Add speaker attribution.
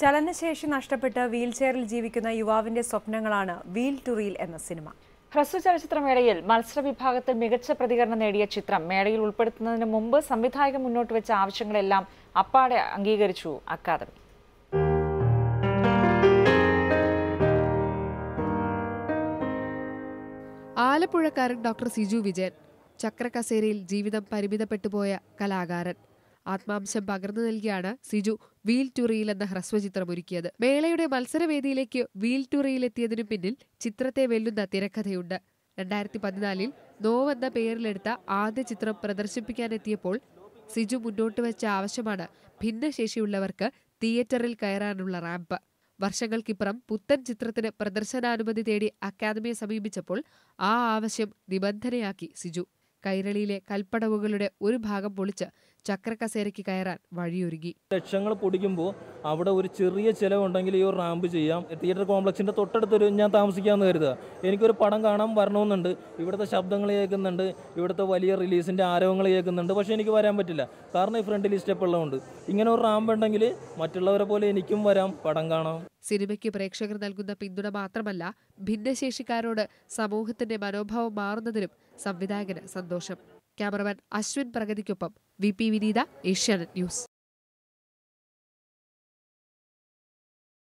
Speaker 1: ചലനശേഷി നഷ്ടപ്പെട്ട് വീൽചെയറിൽ ജീവിക്കുന്ന യുവാവിന്റെ സ്വപ്നങ്ങളാണ് വീൽ ടു റീൽ എന്ന സിനിമ
Speaker 2: ഹ്രസ്വ ചലച്ചിത്രമേളയിൽ മത്സര വിഭാഗത്തിൽ മികച്ച പ്രതികരണം നേടിയ ചിത്രം മേളയിൽ ഉൾപ്പെടുത്തുന്നതിന് മുമ്പ് സംവിധായകൻ മുന്നോട്ട് വെച്ച ആവശ്യങ്ങളെല്ലാം അപ്പാടെ അംഗീകരിച്ചു അക്കാദമി
Speaker 3: ആലപ്പുഴക്കാരൻ ഡോക്ടർ സിജു വിജയൻ ചക്രകസേരയിൽ ജീവിതം പരിമിതപ്പെട്ടുപോയ കലാകാരൻ ആത്മാംശം പകർന്നു നൽകിയാണ് സിജു വീൽ ടു റീൽ എന്ന ഹ്രസ്വചിത്രം ഒരുക്കിയത് മേളയുടെ മത്സരവേദിയിലേക്ക് വീൽ ടു റീൽ എത്തിയതിനു പിന്നിൽ ചിത്രത്തെ വെല്ലുന്ന തിരക്കഥയുണ്ട് രണ്ടായിരത്തി പതിനാലിൽ നോവെന്ന പേരിലെടുത്ത ആദ്യ ചിത്രം പ്രദർശിപ്പിക്കാനെത്തിയപ്പോൾ സിജു മുന്നോട്ട് വെച്ച ആവശ്യമാണ് ഭിന്നശേഷിയുള്ളവർക്ക് തിയേറ്ററിൽ കയറാനുള്ള റാമ്പ് വർഷങ്ങൾക്കിപ്പുറം പുത്തൻ ചിത്രത്തിന് പ്രദർശനാനുമതി തേടി അക്കാദമിയെ സമീപിച്ചപ്പോൾ ആ ആവശ്യം നിബന്ധനയാക്കി സിജു കൈരളിയിലെ കൽപ്പടവുകളുടെ ഒരു ഭാഗം പൊളിച്ച് ചക്രക്കസേരയ്ക്ക് കയറാൻ വഴിയൊരുങ്ങി
Speaker 4: ലക്ഷങ്ങൾ പൊടിക്കുമ്പോൾ അവിടെ ഒരു ചെറിയ ചിലവുണ്ടെങ്കിൽ ഈ ഒരു റാമ്പ് ചെയ്യാം തിയേറ്റർ കോംപ്ലക്സിൻ്റെ തൊട്ടടുത്തൊരു ഞാൻ താമസിക്കാമെന്ന് കരുതുക എനിക്കൊരു പടം കാണാൻ വരണമെന്നുണ്ട് ഇവിടുത്തെ ശബ്ദങ്ങൾ കേൾക്കുന്നുണ്ട് ഇവിടുത്തെ വലിയ റിലീസിൻ്റെ ആരവങ്ങൾ കേൾക്കുന്നുണ്ട് പക്ഷേ എനിക്ക് വരാൻ പറ്റില്ല കാരണം ഈ ഫ്രണ്ടിൽ സ്റ്റെപ്പ് ഉള്ളതുകൊണ്ട് ഇങ്ങനെ ഒരു റാമ്പ് ഉണ്ടെങ്കിൽ മറ്റുള്ളവരെ പോലെ എനിക്കും വരാം പടം കാണാം
Speaker 3: സിനിമയ്ക്ക് പ്രേക്ഷകർ നൽകുന്ന പിന്തുണ മാത്രമല്ല ഭിന്നശേഷിക്കാരോട് സമൂഹത്തിന്റെ മനോഭാവം മാറുന്നതിലും സംവിധായകന് സന്തോഷം ക്യാമറമാൻ അശ്വിൻ പ്രഗതിക്കൊപ്പം V P Vineetha Asianet news